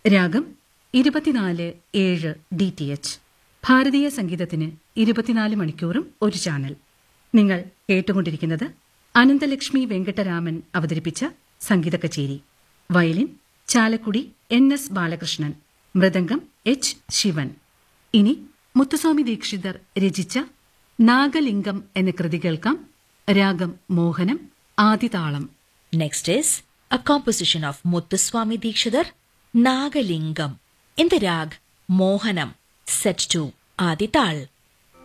രാഗം ഇരുപത്തിനാല് ഏഴ് ഡി ടി എച്ച് ഭാരതീയ സംഗീതത്തിന് ഇരുപത്തിനാല് മണിക്കൂറും ഒരു ചാനൽ നിങ്ങൾ കേട്ടുകൊണ്ടിരിക്കുന്നത് അനന്തലക്ഷ്മി വെങ്കട്ടരാമൻ അവതരിപ്പിച്ച സംഗീത കച്ചേരി violin Chalakudy N S Balakrishnan mridangam H Sivan ഇനി മുത്തുസ്വാമി ദീക്ഷിതർ രചിച്ച നാഗലിംഗം എന്ന കൃതി കേൾക്കാം രാഗം മോഹനം ആദിതാളം Next is a composition of Muthuswami Dikshidhar, Nagalingam, in the rag Mohanam, set to Adital.